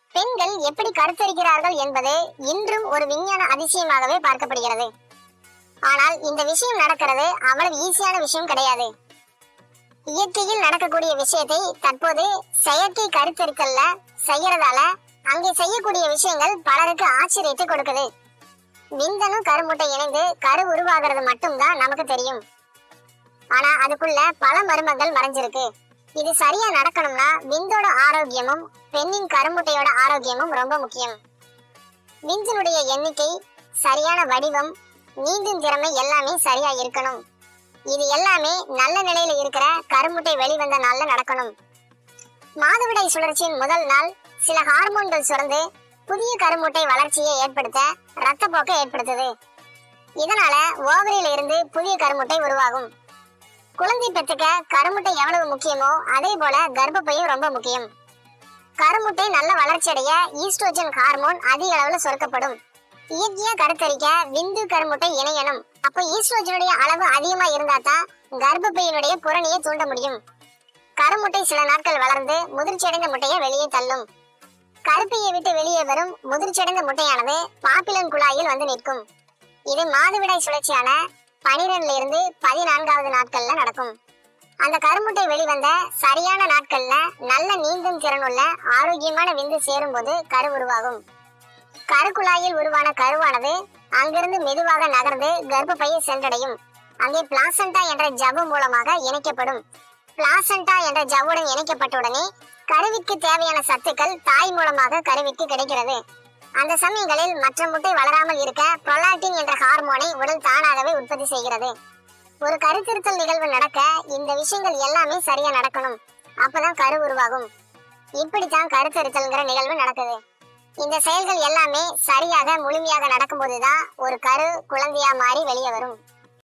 பெண்கள் எப்படி கருத்தரிக்கிறார்கள் என்பது இன்றும் ஒரு விஞ்ஞான அதிசயமாகவே பார்க்கப்படுகிறது ஆனால் இந்த விஷயம் நடக்கிறது அவ்வளவு ஈஸியான விஷயம் கிடையாது இயற்கையில் நடக்கக்கூடிய விஷயத்தை தற்போது செயற்கை கருத்தரித்தல்ல செய்யறதால அங்கே செய்யக்கூடிய விஷயங்கள் பலருக்கு ஆச்சரியத்தை கொடுக்குது விந்தணு கருமுட்டை இணைந்து கரு உருவாகிறது மட்டும்தான் நமக்கு தெரியும் ஆனா அதுக்குள்ள பல மர்மங்கள் மறைஞ்சிருக்கு இது சரியா நடக்கணும்னா விந்தோட ஆரோக்கியமும் பெண்ணின் கருமுட்டையோட ஆரோக்கியமும் ரொம்ப முக்கியம் விந்தினுடைய எண்ணிக்கை சரியான வடிவம் நீந்தும் திறமை எல்லாமே சரியா இருக்கணும் இது எல்லாமே நல்ல நிலையில இருக்கிற கருமுட்டை வெளிவந்த நாள்ல நடக்கணும் மாதவிடாய் சுழற்சியின் முதல் நாள் சில ஹார்மோன்கள் சுரந்து புதிய கருமுட்டை வளர்ச்சியை ஏற்படுத்த ரத்தப்போக்கை ஏற்படுத்துது இதனால ஓவரியில இருந்து புதிய கருமுட்டை உருவாகும் குழந்தை பெற்றுக்க கருமுட்டை எவ்வளவு முக்கியமோ அதே போல கர்ப்பப்பையும் ரொம்ப முக்கியம் கருமுட்டை நல்ல வளர்ச்சியடைய ஈஸ்ட்ரோஜன் ஹார்மோன் அதிக அளவுல சுரக்கப்படும் இயற்கையா கருத்தரிக்க விந்து கருமுட்டை இணையணும் அப்போ ஈஸ்ட்ரோஜனுடைய அளவு அதிகமா இருந்தா தான் கர்ப்பப்பையினுடைய புறணியை தூண்ட முடியும் கருமுட்டை சில நாட்கள் வளர்ந்து முதிர்ச்சியடைந்த முட்டையை வெளியே தள்ளும் கருப்பையை விட்டு வெளியே வரும் முதிர்ச்சியடைந்த முட்டையானது பாப்பிலன் குழாயில் வந்து நிற்கும் இது மாதவிடாய் சுழற்சியான பனிரெண்டுல இருந்து பதினான்காவது நாட்கள்ல நடக்கும் அந்த கருமுட்டை வெளிவந்த சரியான நாட்கள்ல நல்ல நீந்தும் திறனுள்ள ஆரோக்கியமான விந்து சேரும்போது கரு உருவாகும் கருக்குழாயில் உருவான கருவானது அங்கிருந்து மெதுவாக நகர்ந்து கர்ப்பப்பையை சென்றடையும் அங்கே பிளாசண்டா என்ற ஜவ்வு மூலமாக இணைக்கப்படும் பிளாசண்டா என்ற ஜவ்வுடன் இணைக்கப்பட்டவுடனே கருவிற்கு தேவையான சத்துக்கள் தாய் மூலமாக கருவிற்கு கிடைக்கிறது அந்த சமயங்களில் மற்ற முட்டை வளராமல் இருக்க புரோலாக்டின் என்ற ஹார்மோனை உடல் தானாகவே உற்பத்தி செய்கிறது ஒரு கருத்திருத்தல் நிகழ்வு நடக்க இந்த விஷயங்கள் எல்லாமே சரியா நடக்கணும் அப்பதான் கரு உருவாகும் இப்படித்தான் கருத்தரித்தல்ங்கிற நிகழ்வு நடக்குது இந்த செயல்கள் எல்லாமே சரியாக முழுமையாக நடக்கும்போதுதான் ஒரு கரு குழந்தையா மாறி வெளியே வரும்